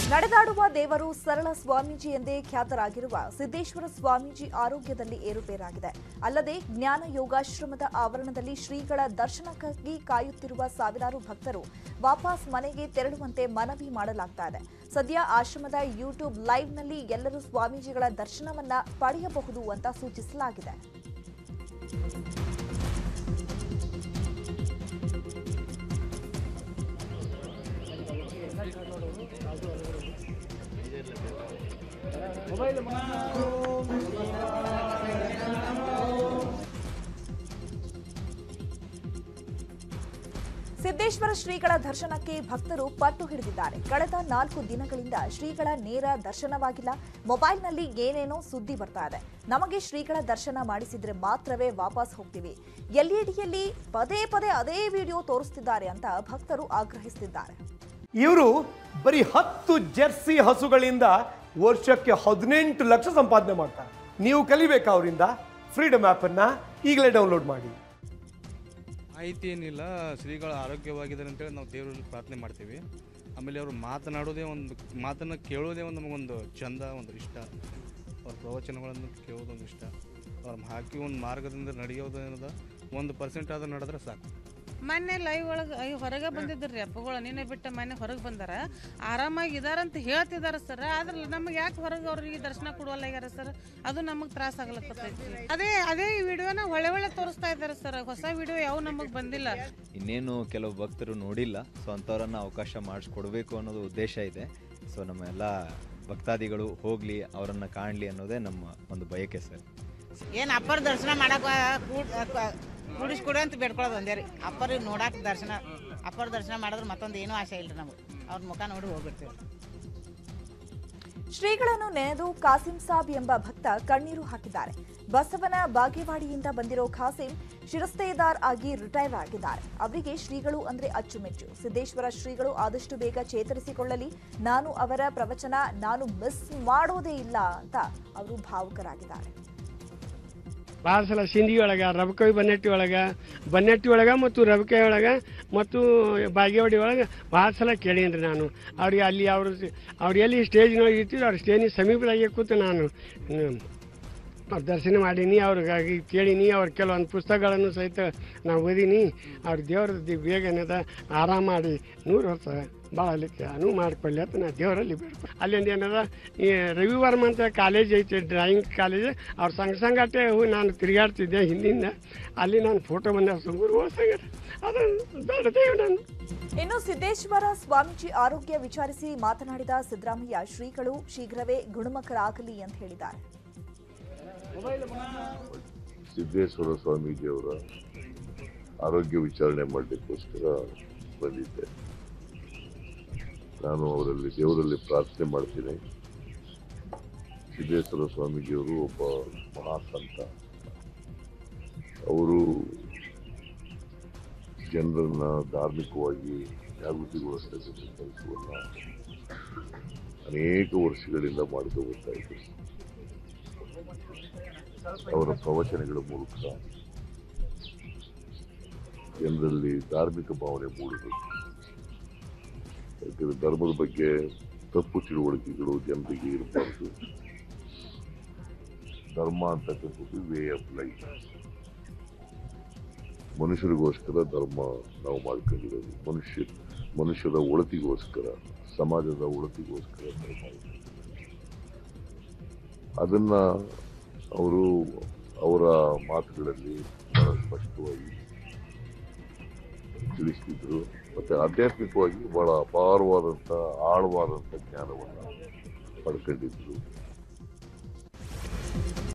ನಡೆದಾಡುವ ದೇವರು ಸರಳ ಸ್ವಾಮೀಜಿ ಎಂದೇ ಖ್ಯಾತರಾಗಿರುವ ಸಿದ್ದೇಶ್ವರ ಸ್ವಾಮೀಜಿ ಆರೋಗ್ಯದಲ್ಲಿ ಏರುಪೇರಾಗಿದೆ ಅಲ್ಲದೆ ಜ್ಞಾನ ಯೋಗಾಶ್ರಮದ ಆವರಣದಲ್ಲಿ ಶ್ರೀಗಳ ದರ್ಶನಕ್ಕಾಗಿ ಕಾಯುತ್ತಿರುವ ಸಾವಿರಾರು ಭಕ್ತರು ವಾಪಸ್ ಮನೆಗೆ ತೆರಳುವಂತೆ ಮನವಿ ಮಾಡಲಾಗ್ತಾ ಇದೆ ಸದ್ಯ ಆಶ್ರಮದ ಯೂಟ್ಯೂಬ್ ಲೈವ್ನಲ್ಲಿ ಎಲ್ಲರೂ ಸ್ವಾಮೀಜಿಗಳ ದರ್ಶನವನ್ನ ಪಡೆಯಬಹುದು ಅಂತ ಸೂಚಿಸಲಾಗಿದೆ ಸಿದ್ದೇಶ್ವರ ಶ್ರೀಗಳ ದರ್ಶನಕ್ಕೆ ಭಕ್ತರು ಪಟ್ಟು ಹಿಡಿದಿದ್ದಾರೆ ಕಳೆದ ನಾಲ್ಕು ದಿನಗಳಿಂದ ಶ್ರೀಗಳ ನೇರ ದರ್ಶನವಾಗಿಲ್ಲ ಮೊಬೈಲ್ನಲ್ಲಿ ಏನೇನೋ ಸುದ್ದಿ ಬರ್ತಾ ಇದೆ ನಮಗೆ ಶ್ರೀಗಳ ದರ್ಶನ ಮಾಡಿಸಿದ್ರೆ ಮಾತ್ರವೇ ವಾಪಸ್ ಹೋಗ್ತೀವಿ ಎಲ್ಇಡಿಯಲ್ಲಿ ಪದೇ ಪದೇ ಅದೇ ವಿಡಿಯೋ ತೋರಿಸ್ತಿದ್ದಾರೆ ಅಂತ ಭಕ್ತರು ಆಗ್ರಹಿಸುತ್ತಿದ್ದಾರೆ ಇವರು ಬರೀ ಹತ್ತು ಜೆರ್ಸಿ ಹಸುಗಳಿಂದ ವರ್ಷಕ್ಕೆ ಹದಿನೆಂಟು ಲಕ್ಷ ಸಂಪಾದನೆ ಮಾಡ್ತಾರೆ ನೀವು ಕಲಿಬೇಕಾ ಅವರಿಂದ ಫ್ರೀಡಮ್ ಆ್ಯಪನ್ನು ಈಗಲೇ ಡೌನ್ಲೋಡ್ ಮಾಡಿ ಮಾಹಿತಿ ಏನಿಲ್ಲ ಶ್ರೀಗಳು ಆರೋಗ್ಯವಾಗಿದ್ದಾರೆ ಅಂತೇಳಿ ನಾವು ದೇವರಲ್ಲಿ ಪ್ರಾರ್ಥನೆ ಮಾಡ್ತೀವಿ ಆಮೇಲೆ ಅವರು ಮಾತನಾಡೋದೇ ಒಂದು ಮಾತನ್ನು ಕೇಳೋದೇ ಒಂದು ನಮಗೊಂದು ಚಂದ ಒಂದು ಇಷ್ಟ ಅವ್ರ ಪ್ರವಚನಗಳನ್ನು ಕೇಳೋದೊಂದು ಇಷ್ಟ ಅವ್ರ ಹಾಕಿ ಒಂದು ಮಾರ್ಗದಿಂದ ನಡೆಯೋದು ಏನದ ಒಂದು ಪರ್ಸೆಂಟ್ ಆದ್ರೂ ನಡೆದ್ರೆ ಸಾಕು ಮೊನ್ನೆ ಲೈವ್ ಒಳಗೆ ಹೊರಗೆ ಬಂದಿದ್ರಿ ಅಪ್ಪಗಳು ನಿನ್ನೆ ಬಿಟ್ಟ ಮೊನ್ನೆ ಹೊರಗೆ ಬಂದಾರ ಆರಾಮಾಗಿ ಇದಾರಂತ ಹೇಳ್ತಿದಾರ ಸರ್ ಆದ್ರೆ ನಮ್ಗೆ ಯಾಕೆ ಹೊರಗೆ ಅವ್ರಿಗೆ ದರ್ಶನ ಕೊಡುವಲ್ಲ ಆಗ್ಯಾರ ಸರ್ ಅದು ನಮಗೆ ತ್ರಾಸ ಆಗ್ಲಕ್ಕತ್ತೈತಿ ಅದೇ ಅದೇ ವಿಡಿಯೋನ ಒಳ್ಳೆ ಒಳ್ಳೆ ತೋರಿಸ್ತಾ ಇದ್ದಾರೆ ಸರ್ ಹೊಸ ವಿಡಿಯೋ ಯಾವ ನಮಗೆ ಬಂದಿಲ್ಲ ಇನ್ನೇನು ಕೆಲವು ಭಕ್ತರು ನೋಡಿಲ್ಲ ಸೊ ಅಂಥವ್ರನ್ನ ಅವಕಾಶ ಮಾಡಿಸ್ಕೊಡ್ಬೇಕು ಅನ್ನೋದು ಉದ್ದೇಶ ಇದೆ ಸೊ ನಮ್ಮ ಎಲ್ಲ ಭಕ್ತಾದಿಗಳು ಹೋಗಲಿ ಅವರನ್ನು ಕಾಣಲಿ ಅನ್ನೋದೇ ನಮ್ಮ ಒಂದು ಬಯಕೆ ಸರ್ ಏನು ಅಪ್ಪರ ದರ್ಶನ ಮಾಡಕ್ಕೆ ಕೂಡಿಸ್ಕೊಡು ಅಂತ ಬೇಡ್ಕೊಳ್ಳೋದು ಒಂದೇ ರೀ ಅಪ್ಪರಿಗೆ ನೋಡಕ್ಕೆ ದರ್ಶನ ಅಪ್ಪರ ದರ್ಶನ ಮಾಡಿದ್ರೆ ಮತ್ತೊಂದು ಏನೂ ಆಸೆ ಇಲ್ಲ ನಮಗೆ ಅವ್ರ ಮುಖ ನೋಡಿ ಹೋಗ್ಬಿಡ್ತೀವಿ ಶ್ರೀಗಳನ್ನು ನೆನೆದು ಕಾಸಿಂ ಸಾಬ್ ಎಂಬ ಭಕ್ತ ಕಣ್ಣೀರು ಹಾಕಿದ್ದಾರೆ ಬಸವನ ಬಾಗೇವಾಡಿಯಿಂದ ಬಂದಿರೋ ಖಾಸಿಂ ಶಿರಸ್ತೇದಾರ್ ಆಗಿ ರಿಟೈರ್ ಆಗಿದ್ದಾರೆ ಅವರಿಗೆ ಶ್ರೀಗಳು ಅಂದ್ರೆ ಅಚ್ಚುಮೆಚ್ಚು ಸಿದ್ದೇಶ್ವರ ಶ್ರೀಗಳು ಆದಷ್ಟು ಬೇಗ ಚೇತರಿಸಿಕೊಳ್ಳಲಿ ನಾನು ಅವರ ಪ್ರವಚನ ನಾನು ಮಿಸ್ ಮಾಡೋದೇ ಇಲ್ಲ ಅಂತ ಅವರು ಭಾವುಕರಾಗಿದ್ದಾರೆ ಭಾಳ ಸಲ ಸಿಂಧಿ ಒಳಗೆ ರಬಕವಿ ಬನ್ನೆಟ್ಟಿ ಒಳಗೆ ಬನ್ನೆಟ್ಟಿ ಒಳಗೆ ಮತ್ತು ರಬಕವಿ ಒಳಗೆ ಮತ್ತು ಬಾಗೇವಾಡಿ ಒಳಗೆ ಭಾಳ ಸಲ ಕೇಳೀನಿ ನಾನು ಅವ್ರಿಗೆ ಅಲ್ಲಿ ಅವರು ಅವ್ರು ಎಲ್ಲಿ ಸ್ಟೇಜ್ನೊಳಗೆ ಇರ್ತಿದ್ರು ಅವ್ರ ಸ್ಟೇಜಿನ ಸಮೀಪದಾಗೆ ಕೂತು ನಾನು ಹ್ಮ್, ಅವ್ರ ದರ್ಶನ ಮಾಡೀನಿ ಅವ್ರಿಗಾಗಿ ಕೇಳೀನಿ ಅವ್ರ ಕೆಲವೊಂದು ಪುಸ್ತಕಗಳನ್ನು ಸಹಿತ ನಾವು ಓದೀನಿ ಅವ್ರ ದೇವ್ರದ್ದು ಬೇಗ ಏನದ ಆರಾಮ ಮಾಡಿ ನೂರು ವರ್ಷ ಬಾಳಲಿಕ್ಕೆ ಅನುವು ಮಾಡಿಕೊಳ್ಳಿ ಅಂತ ನಾ ದೇವರಲ್ಲಿ ಬೇಡ್ಕೊ ಅಲ್ಲಿಂದ ಏನದ ಈ ರವಿವಾರ ಅಂತ ಕಾಲೇಜ್ ಐತೆ ಡ್ರಾಯಿಂಗ್ ಕಾಲೇಜ್ ಅವ್ರ ಸಂಘ ಸಂಗಟೆ ಹೋಗಿ ನಾನು ತಿರುಗಾಡ್ತಿದ್ದೆ ಹಿಂದಿಂದ ಅಲ್ಲಿ ನಾನು ಫೋಟೋ ಬಂದ ಸುಗುರು ಸಂಗಟ ಅದು ಬೇಡದೇವ್ ನಾನು ಇನ್ನು ಸಿದ್ದೇಶ್ವರ ಸ್ವಾಮೀಜಿ ಆರೋಗ್ಯ ವಿಚಾರಿಸಿ ಮಾತನಾಡಿದ ಸಿದ್ದರಾಮಯ್ಯ ಶ್ರೀಗಳು ಶೀಘ್ರವೇ ಗುಣಮುಖರಾಗಲಿ ಅಂತ ಹೇಳಿದ್ದಾರೆ ಸಿದ್ದೇಶ್ವರ ಸ್ವಾಮೀಜಿಯವರ ಆರೋಗ್ಯ ವಿಚಾರಣೆ ಮಾಡಲಿಕ್ಕೋಸ್ಕರ ಬಂದಿದ್ದೆ ನಾನು ಅವರಲ್ಲಿ ದೇವರಲ್ಲಿ ಪ್ರಾರ್ಥನೆ ಮಾಡ್ತೀನಿ ಸಿದ್ದೇಶ್ವರ ಸ್ವಾಮೀಜಿಯವರು ಒಬ್ಬ ಮಹಾಸಂತ ಅವರು ಜನರನ್ನ ಧಾರ್ಮಿಕವಾಗಿ ಜಾಗೃತಿಗೊಳಿಸತಕ್ಕಂಥ ಕೆಲಸವನ್ನ ಅನೇಕ ವರ್ಷಗಳಿಂದ ಮಾಡ್ತಾ ಬರ್ತಾ ಇದ್ದಾರೆ ಅವರ ಪ್ರವಚನಗಳ ಮೂಲಕ ಜನರಲ್ಲಿ ಧಾರ್ಮಿಕ ಭಾವನೆ ಮೂಡಬೇಕು ಯಾಕಂದ್ರೆ ಧರ್ಮದ ಬಗ್ಗೆ ತಪ್ಪು ತಿಳುವಳಿಕೆಗಳು ಜನರಿಗೆ ಇರಬಾರ್ದು ಧರ್ಮ ಅಂತಕ್ಕಂಥದ್ದು ವೇ ಆಫ್ ಲೈಫ್ ಮನುಷ್ಯರಿಗೋಸ್ಕರ ಧರ್ಮ ನಾವು ಮಾಡ್ಕೊಂಡಿರೋದು ಮನುಷ್ಯ ಮನುಷ್ಯರ ಒಳತಿಗೋಸ್ಕರ ಸಮಾಜದ ಒಳತಿಗೋಸ್ಕರ ಧರ್ಮ ಇದೆ. ಅದನ್ನ ಅವರು ಅವರ ಮಾತುಗಳಲ್ಲಿ ಬಹಳ ಸ್ಪಷ್ಟವಾಗಿ ತಿಳಿಸ್ತಿದ್ರು ಮತ್ತೆ ಆಧ್ಯಾತ್ಮಿಕವಾಗಿ ಬಹಳ ಅಪಾರವಾದಂಥ ಆಳವಾದಂಥ ಜ್ಞಾನವನ್ನು ಪಡ್ಕೊಂಡಿದ್ರು